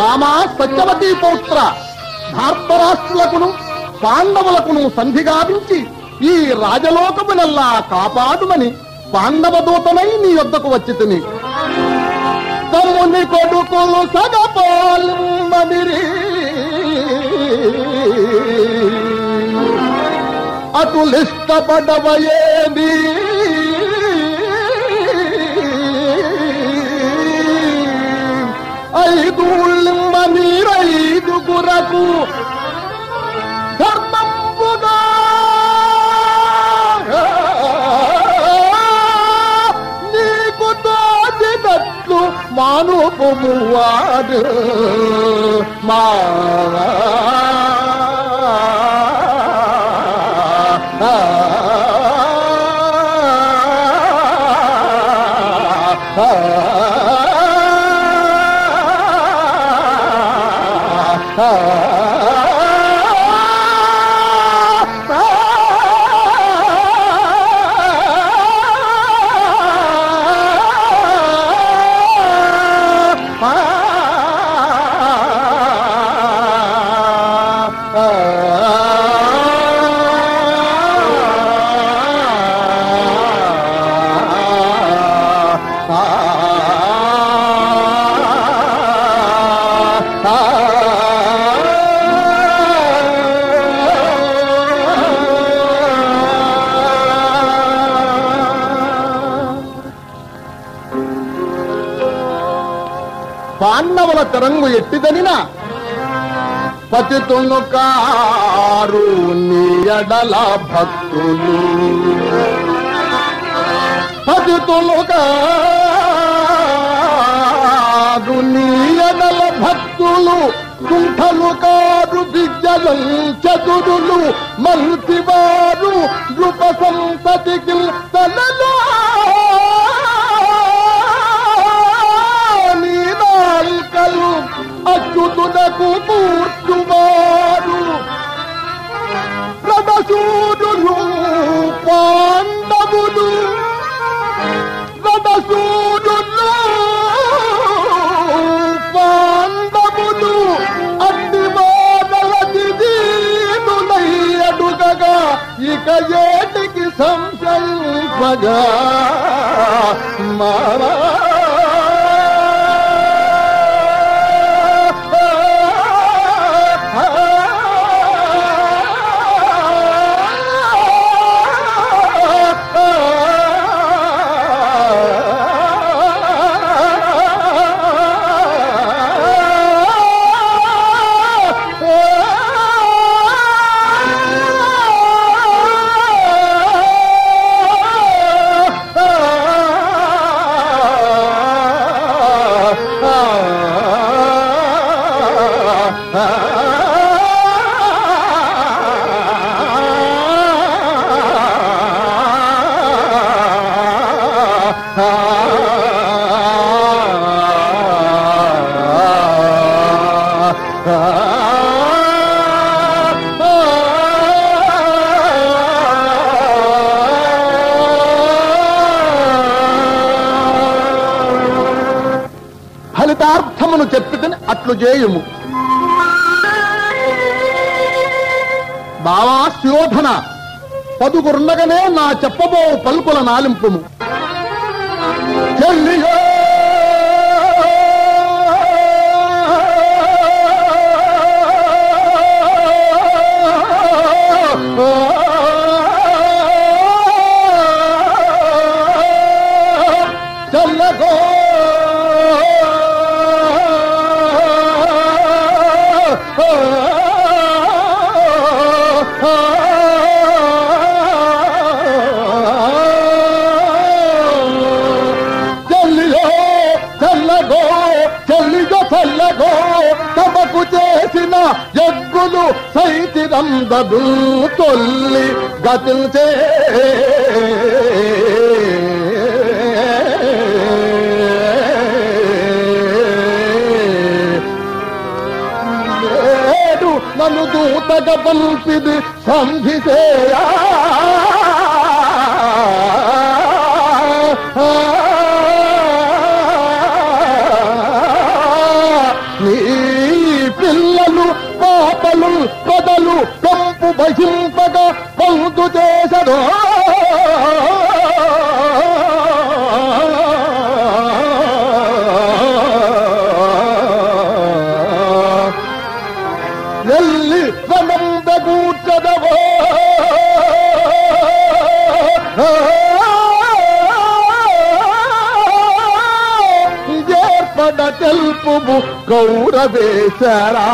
రామా సత్యవతి పౌత్ర ధార్తరాష్ట్రులకును పాండవులకును సంధి గావించి ఈ రాజలోకమునల్లా కాపాడుమని పాండవ దూతనై నీ యొద్దకు వచ్చి తిని తమ్ముని కొడుకులు సగపాలిమనిరి అటులిష్టపడవయేది ఐదు నీరైదుగురకు ధర్మంబుగా నీకు తోచినట్లు మానుపు వాడు మా పాండవుల తరంగు ఎట్టిదనినా పతితును కారు నీ ఎడల భక్తులు పతితులు కారు నీ ఎడల భక్తులు కుంఠలు కారు విద్యలు చతురులు మంత్రివారు నృప సంతతికి తలలో నీ నాల్కలు అచ్యుతునకు కూర్చువారు రథసూరులు పాండవులు రథసూరులు పాండవులు అన్ని మానవతి దీనులై అడుగగా ఇక ఏటికి సంశయింపగా మారా ఫలితార్థమును చెప్పితని అట్లు చేయుము బావా శోధన పదుగురుండగానే నా చెప్పబో పలుకుల నాలింపుము చెల్లియో చల్లగో చెల్లియో చల్లగో చెల్లిగో చల్లగో తమకు చేసిన యజ్ఞులు సైతిరందదు తొల్లి గతించే నేడు నన్ను దూతగా పంపిది సంధిసేయా నీ నశింపక పొందు చేసదో వెళ్ళి వనంద కూర్చదవో ఏర్పడ తెలుపు గౌరవేశరా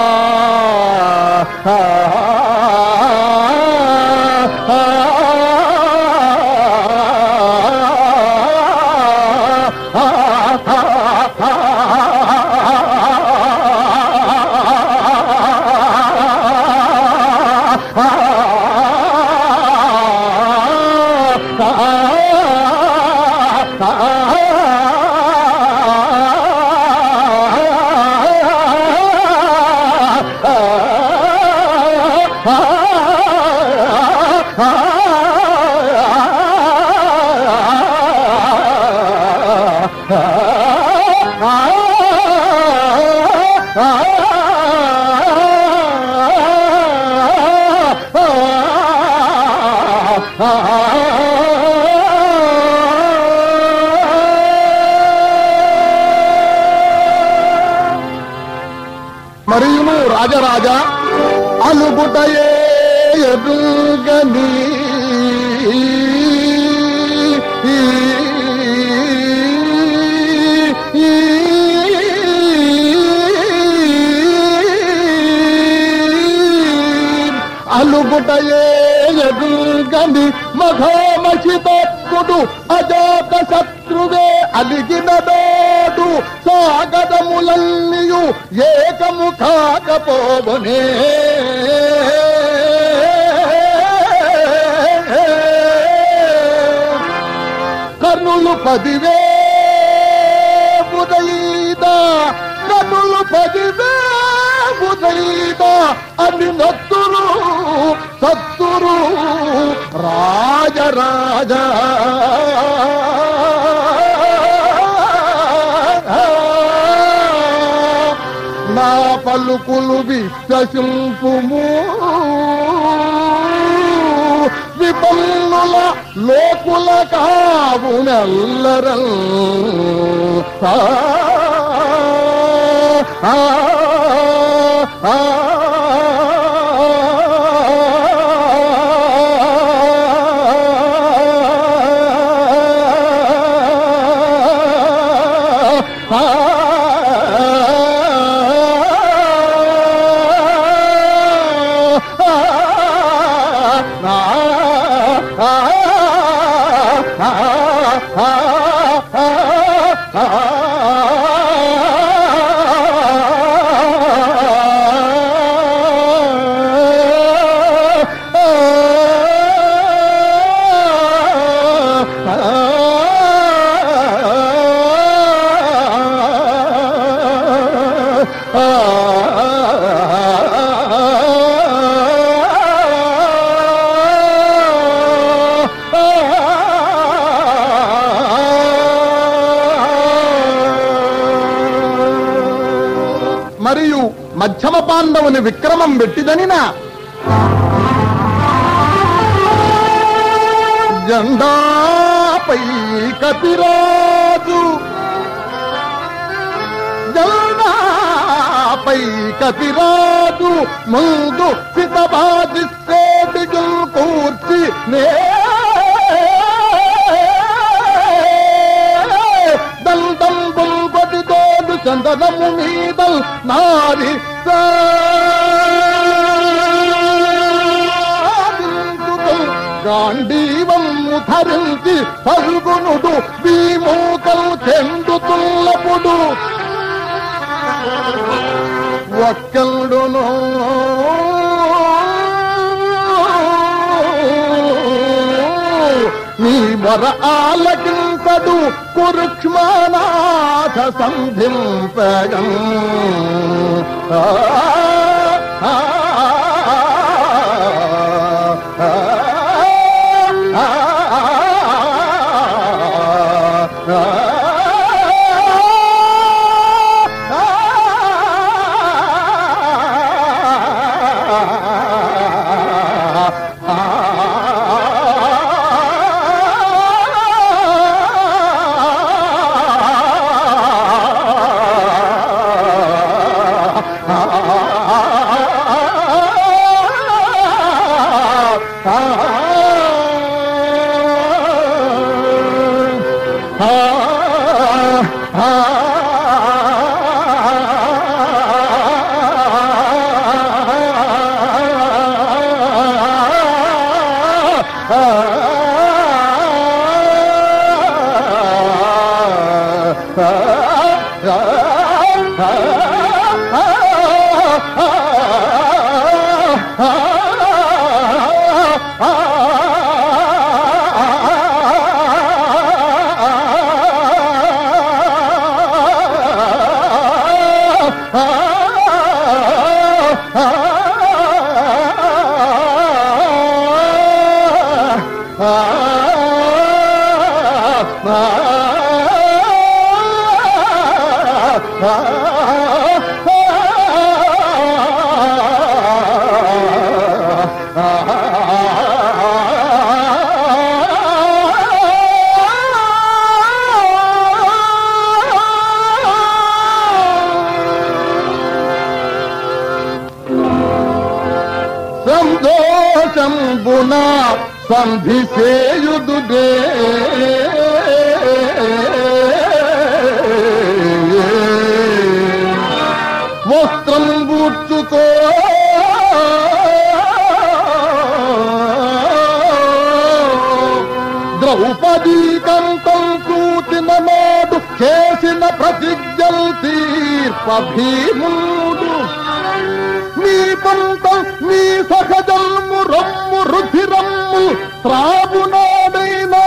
మరియును రాజరాజా అలుగుటయే ఎదుగని అలుగుటయే ఎదుగని మఘామసి భక్తుడు అజాత శత్రువే అలిగిన దోడు సాగదములన్నీయు ఏకము కాకపోవనే కర్ణులు పదివే ఉదయిద కర్ణులు పదివే ఉదయిద అని నత్తురు సత్తురు రాజరాజ నా పలుకులు విశ్వసింపుము విపన్నుల లోకుల కావు నెల్లరం ఆ, ఆ, ఆ, మరియు మధ్యమ పాండవుని విక్రమం పెట్టిదనిన జెండాపై కపిరాజు జెండాపై కపిరాజు ముందు సితబాజిస్తే బిగుల్ కూర్చి నే దండం బుల్బడి తోడు చందనము మీదల్ నారి గాంధీవము ధరించి పరుగునుడు భీమూకలు చెందుతుల్లపుడు ఒక్కలుడును నీ మొర ఆలకింపడు కురుక్ష్మనాథ సంధింపగం ఆ, ఆ, ఆ, ఆ, ఆ, సంతోషంబున సంధి చేయుదుడే వస్త్రం బూర్చుకో ద్రౌపదీ కంతం కూచిన నాడు చేసిన ప్రతిజ్ఞల్ తీర్ప భీముడు నీ పంట నీ సహజల్ము రమ్ము రుధిరమ్ము త్రాగునాడైనా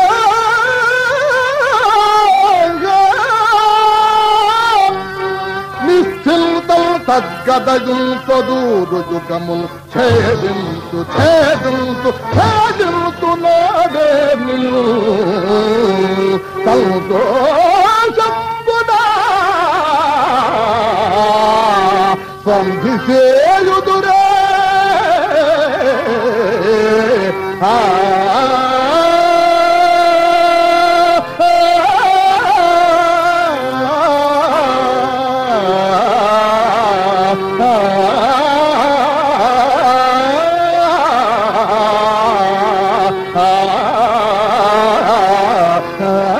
నిశ్చిల్తం తగ్గదయుంతదు రుజుగముల్ ఛేదింతు ఛేదింతు ఛేదింతు నాడే నిల్లు సంతోషంబునా సంధి చేయుదురే ఆ ఆ